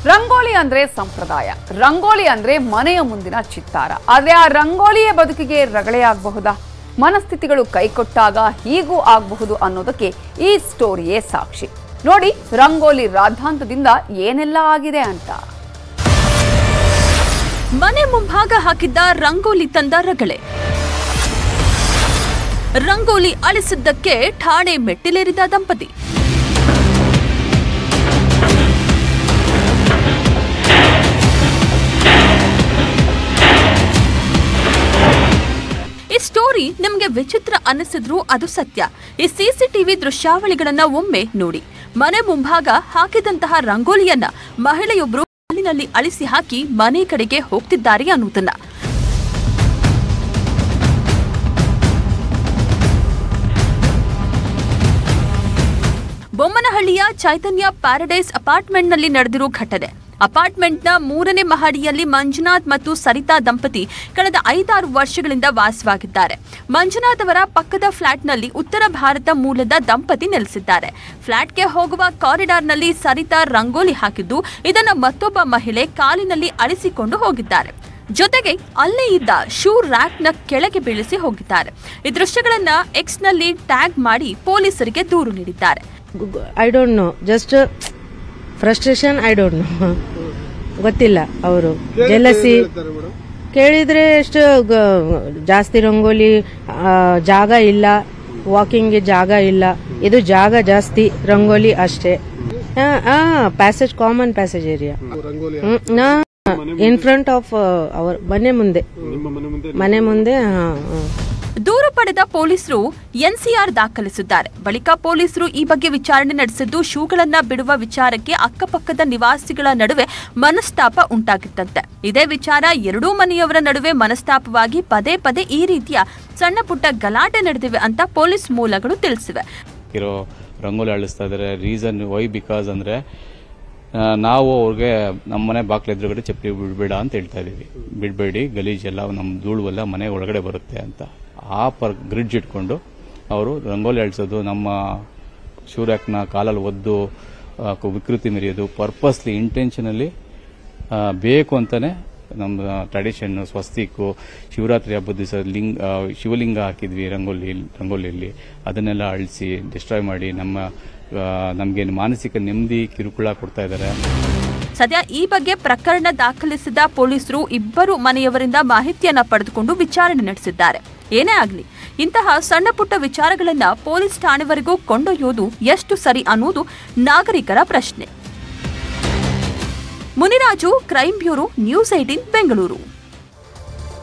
ರಂಗೋಲಿ ಅಂದ್ರೆ ಸಂಪ್ರದಾಯ ರಂಗೋಲಿ ಅಂದ್ರೆ ಮನೆಯ ಮುಂದಿನ ಚಿತ್ತಾರ ಆದ್ರೆ ಆ ರಂಗೋಲಿಯೇ ಬದುಕಿಗೆ ರಗಳೆಯಾಗಬಹುದಾ ಮನಸ್ಥಿತಿಗಳು ಕೈಕೊಟ್ಟಾಗ ಹೀಗೂ ಆಗಬಹುದು ಅನ್ನೋದಕ್ಕೆ ಈ ಸ್ಟೋರಿಯೇ ಸಾಕ್ಷಿ ನೋಡಿ ರಂಗೋಲಿ ರಾದ್ಧಾಂತದಿಂದ ಏನೆಲ್ಲ ಆಗಿದೆ ಅಂತ ಮನೆ ಮುಂಭಾಗ ಹಾಕಿದ್ದ ರಂಗೋಲಿ ತಂದ ರಗಳೆ ರಂಗೋಲಿ ಅಳಿಸಿದ್ದಕ್ಕೆ ಠಾಣೆ ಮೆಟ್ಟಿಲೇರಿದ ದಂಪತಿ ಈ ಸ್ಟೋರಿ ನಿಮ್ಗೆ ವಿಚಿತ್ರ ಅನ್ನಿಸಿದ್ರು ಅದು ಸತ್ಯ ಈ ಸಿಸಿಟಿವಿ ದೃಶ್ಯಾವಳಿಗಳನ್ನ ಒಮ್ಮೆ ನೋಡಿ ಮನೆ ಮುಂಭಾಗ ಹಾಕಿದಂತಹ ರಂಗೋಲಿಯನ್ನ ಮಹಿಳೆಯೊಬ್ರು ಕಾಲಿನಲ್ಲಿ ಅಳಿಸಿ ಹಾಕಿ ಮನೆ ಕಡೆಗೆ ಹೋಗ್ತಿದ್ದಾರೆ ಅನ್ನುವುದನ್ನ ಬೊಮ್ಮನಹಳ್ಳಿಯ ಚೈತನ್ಯ ಪ್ಯಾರಡೈಸ್ ಅಪಾರ್ಟ್ಮೆಂಟ್ನಲ್ಲಿ ನಡೆದಿರೋ ಘಟನೆ ಅಪಾರ್ಟ್ಮೆಂಟ್ನ ಮೂರನೇ ಮಹಡಿಯಲ್ಲಿ ಮಂಜುನಾಥ್ ಮತ್ತು ಸರಿತಾ ದಂಪತಿ ಕಳೆದ ಐದಾರು ವರ್ಷಗಳಿಂದ ವಾಸವಾಗಿದ್ದಾರೆ ಮಂಜುನಾಥ್ ಅವರ ಪಕ್ಕದ ಫ್ಲಾಟ್ನಲ್ಲಿ ಉತ್ತರ ಭಾರತ ಮೂಲದ ದಂಪತಿ ನೆಲೆಸಿದ್ದಾರೆ ಫ್ಲಾಟ್ಗೆ ಹೋಗುವ ಕಾರಿಡಾರ್ನಲ್ಲಿ ಸರಿತಾ ರಂಗೋಲಿ ಹಾಕಿದ್ದು ಇದನ್ನು ಮತ್ತೊಬ್ಬ ಮಹಿಳೆ ಕಾಲಿನಲ್ಲಿ ಅಳಿಸಿಕೊಂಡು ಹೋಗಿದ್ದಾರೆ ಜೊತೆಗೆ ಅಲ್ಲೇ ಇದ್ದ ಶೂ ರ್ಯಾಕ್ನ ಕೆಳಗೆ ಬೀಳಿಸಿ ಹೋಗಿದ್ದಾರೆ ಈ ದೃಶ್ಯಗಳನ್ನ ಎಕ್ಸ್ನಲ್ಲಿ ಟ್ಯಾಗ್ ಮಾಡಿ ಪೊಲೀಸರಿಗೆ ದೂರು ನೀಡಿದ್ದಾರೆ I don't know just frustration I don't know ಗೊತ್ತಿಲ್ಲ ಅವರು ಜಲಸಿ ಕೇಳಿದ್ರೆ ಎಷ್ಟು ಗ- ಜಾಸ್ತಿ ರಂಗೋಲಿ ಆ, ಜಾಗ ಇಲ್ಲ ವಾಕಿಂಗ್ಗೆ ಜಾಗ ಇಲ್ಲ ಇದು ಜಾಗ ಜಾಸ್ತಿ ರಂಗೋಲಿ ಅಷ್ಟೇ passage common passage area in front of our ಮನೆ ಮುಂದೆ ಮನೆ ಮುಂದೆ ಹಾ, ಹಾ. ದೂರು ಪಡೆದ ಪೊಲೀಸರು ಎನ್ಸಿಆರ್ ದಾಖಲಿಸಿದ್ದಾರೆ ಬಳಿಕ ಪೊಲೀಸರು ಈ ಬಗ್ಗೆ ವಿಚಾರಣೆ ನಡೆಸಿದ್ದು ಶೂಗಳನ್ನ ಬಿಡುವ ವಿಚಾರಕ್ಕೆ ಅಕ್ಕಪಕ್ಕದ ನಿವಾಸಿಗಳ ನಡುವೆ ಮನಸ್ತಾಪ ಉಂಟಾಗಿತ್ತಂತೆ ಇದೇ ವಿಚಾರ ಎರಡೂ ಮನೆಯವರ ನಡುವೆ ಮನಸ್ತಾಪವಾಗಿ ಪದೇ ಪದೇ ಈ ರೀತಿಯ ಸಣ್ಣ ಪುಟ್ಟ ಗಲಾಟೆ ನಡೆದಿವೆ ಅಂತ ಪೊಲೀಸ್ ಮೂಲಗಳು ತಿಳಿಸಿವೆ ಇರೋ ರಂಗೋಲಿ ಅಳಿಸ್ತಾ ಇದ್ದಾರೆ ರೀಸನ್ ವೈ ಬಿಕಾಸ್ ಅಂದರೆ ನಾವು ಅವ್ರಿಗೆ ನಮ್ಮ ಮನೆ ಬಾಕ್ಲ ಎದುರುಗಡೆ ಚಪ್ಪಲಿ ಬಿಡಬೇಡ ಅಂತ ಹೇಳ್ತಾ ಇದೀವಿ ಬಿಡಬೇಡಿ ಗಲೀಜೆಲ್ಲ ನಮ್ಮ ಧೂಳುವೆಲ್ಲ ಮನೆ ಒಳಗಡೆ ಬರುತ್ತೆ ಅಂತ ಆ ಪರ್ ಗ್ರಿಡ್ಜ್ ಇಟ್ಕೊಂಡು ಅವರು ರಂಗೋಲಿ ಅಳಿಸೋದು ನಮ್ಮ ಶೂರ್ಯಾಕ್ನ ಕಾಲಲ್ಲಿ ಒದ್ದು ಆ, ಕು- ವಿಕೃತಿ ಮೆರೆಯೋದು ಪರ್ಪಸ್ಲಿ ಇಂಟೆನ್ಷನಲ್ಲಿ ಬೇಕು ಅಂತಾನೆ ನಮ್ಮ ಟ್ರೆಡಿಷನ್ ಸ್ವಸ್ತಿಕು ಶಿವರಾತ್ರಿ ಹಬ್ಬದ ದಿವಸ ಲಿಂಗ ಆ, ಶಿವಲಿಂಗ ಹಾಕಿದ್ವಿ ರಂಗೋಲಿ ರಂಗೋಲಿಯಲ್ಲಿ ಅದನ್ನೆಲ್ಲ ಅಳಿಸಿ ಡಿಸ್ಟ್ರಾಯ್ ಮಾಡಿ ನಮ್ಮ ನಮಗೆ ಮಾನಸಿಕ ನೆಮ್ಮದಿ ಕಿರುಕುಳ ಕೊಡ್ತಾ ಇದ್ದಾರೆ ಸದ್ಯ ಈ ಬಗ್ಗೆ ಪ್ರಕರಣ ದಾಖಲಿಸಿದ ಪೊಲೀಸರು ಇಬ್ಬರು ಮನೆಯವರಿಂದ ಮಾಹಿತಿಯನ್ನ ಪಡೆದುಕೊಂಡು ವಿಚಾರಣೆ ನಡೆಸಿದ್ದಾರೆ ಏನೇ ಆಗಲಿ ಇಂತಹ ಸಣ್ಣ ಪುಟ್ಟ ವಿಚಾರಗಳನ್ನ ಪೊಲೀಸ್ ಠಾಣೆವರೆಗೂ ಕೊಂಡೊಯ್ಯೋದು ಎಷ್ಟು ಸರಿ ಅನ್ನೋದು ನಾಗರಿಕರ ಪ್ರಶ್ನೆ Muniraju crime bureau news eighteen Bengaluru